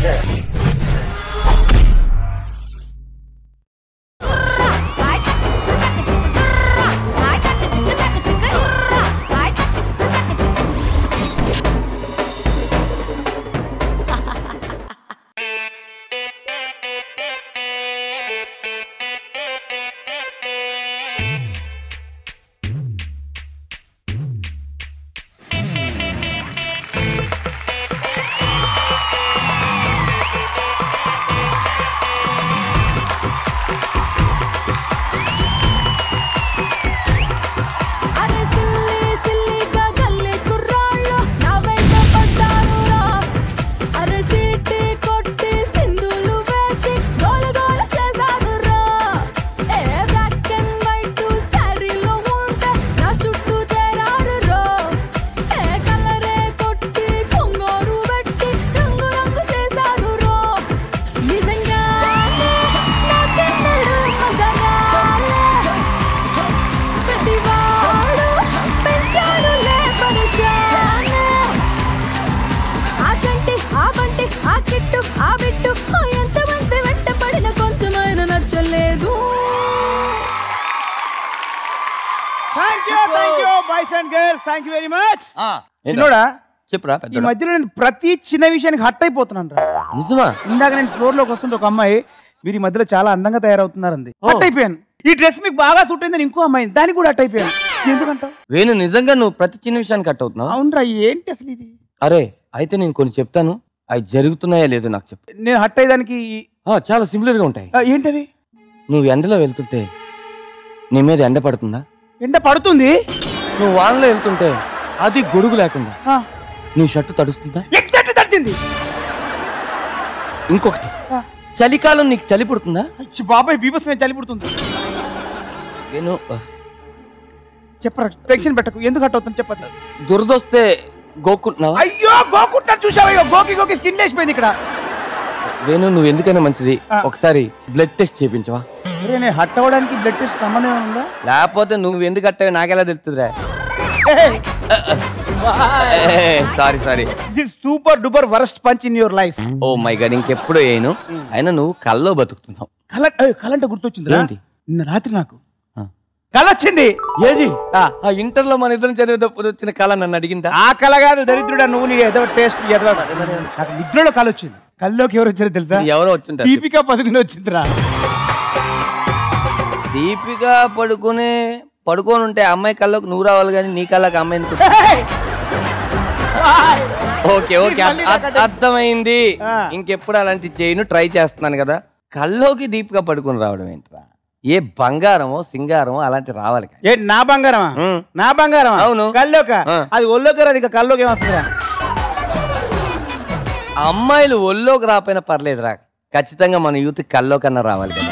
అరే సిల్లి సిల్లిగా గల్లీ కుర్రాళ్ళు నా వెంట పడ్డారురా అరే సీటీ కొట్టి సింధులు వేసి గోల గోల చేశారురా ఏ బ్లాక్ అండ్ వైట్ శారీలో ఉంటే నా చుట్టూ చేరారురా ఏ కలరే కొట్టి కొంగోరు పెట్టి రంగు రంగు చేశారురా నిజంగానే నాకెన్నడూ మజరాలే ప్రతివాడు పెంచాడులే పరేషానే. ఆ కంటి, ఆ బంటి, ఆ కిట్టు, ఆ బిట్టు, ఓ ఎంతమంది వెంట పడిన కొంచెమైనా నచ్చలేదు thank you thank you boys and girls thank you very much ఆ, చిన్నోడా చెప్పురా ఈ పెద్దోడా. మధ్యలో నేను ప్రతి చిన్న విషయానికి హట్ అయిపోతున్నాను రా నిజమా ఇందాక నేను ఫ్లోర్ లోకి వస్తుంటే ఒక అమ్మాయి మీరు ఈ మధ్యలో చాలా అందంగా తయారవుతున్నారంది హట్ అయిపోయాను ఈ డ్రెస్ మీకు బాగా సూట్ అయిందని ఇంకో అమ్మాయి దానికి కూడా హట్ అయిపోయాను ఎందుకంటావు వేణు నిజంగా నువ్వు ప్రతి చిన్న విషయానికి కట్ అవుతున్నావు అవునరా ఏంటి అసలు ఇది అరే అయితే నేను కొన్ని చెప్తాను అవి జరుగుతున్నాయా లేదో నాకు చెప్పు నేను హట్ అయ్యేదానికి ఆ, చాలా సింపుల్ గా ఉంటాయి ఆ, ఏంటవి నువ్వు ఎండలో వెళ్తుంటే నీ మీద ఎండ పడుతుందా ఎండ పడుతుంది నువ్వు వానలో వెళ్తుంటే అది గొడుగు లేకుండా ఆ, నీ షర్టు తడుస్తుందా ఎగ్జాక్ట్ తడిచింది ఇంకొకటి ఆ, చలికాలం నీకు చలి పుడుతుందా అచ్చి బాబాయ్ బీభత్సమే చలి పుడుతుంది వేణు ఆ, చెప్పరా టెన్షన్ పెట్టకు ఎందుకు హట్ అవుతుంది చెప్పదు దురదొస్తే గోక్కుంటున్నావా అయ్యో గోకుంటున్నాను చూసావయ్యో గోకి గోకి స్కిన్ లేచిపోయింది ఇక్కడ వేణు నువ్వు ఎందుకైనా మంచిది ఆ. ఒకసారి బ్లడ్ టెస్ట్ చేయించవా అరే నేను హట్ అవ్వడానికి బ్లడ్ టెస్ట్ సంబంధం ఏమైనా ఉందా లేకపోతే నువ్వు ఎందుకు కట్టావు నాకెలా తెలుస్తుందిరా ఏయ్, sorry sorry this super duper worst punch in your life oh my god ఇంకెప్పుడు వేయను అయినా నువ్వు కల్లో బతుకుతున్నావు కల కలంటే గుర్తొచ్చింది ఏంటి? నిన్న రాత్రి నాకు ఆ. కల వచ్చింది ఏది ఆ, ఆ ఇంటర్ లో మన ఇద్దరం చదివేటప్పుడు వచ్చిన కళ నన్ను అడిగిందా ఆ కల కాదు దరిద్రుడా నువ్వు నీ ఎదవ టేస్ట్ ఎదవ నాకు నిద్రలో కల వచ్చింది కల్లోకి ఎవరు వచ్చారో తెలుసా ఎవరో వచ్చింటారు దీపికా పదుకుని వచ్చిందిరా దీపిక పడుకునే పడుకొని ఉంటే అమ్మాయి కళ్ళకు నువ్వు రావాలి కానీ నీ కళ్ళకి అమ్మాయి ఎందుకు ఏయ్! ఆయ్! ఓకే ఓకే అర్థ- అర్థ- అర్థమైంది ఆ. ఇంకెప్పుడు అలాంటి చేయను ట్రై చేస్తున్నాను కదా కల్లోకి దీపిక పడుకొని రావడం ఏంట్రా ఏ బంగారమో సింగారమో అలాంటి రావాలి కానీ. ఏ నా బంగారమా ఉమ్. నా బంగారమా అవును. కల్లోక ఆ. అది ఒళ్ళోకి రాదు ఇంకా కల్లోకి ఏమొస్తుందిరా అమ్మాయిలు ఒళ్ళోకి రాపోయినా పర్లేదురా ఖచ్చితంగా మన యూత్ కల్లో కన్నా రావాలి కదా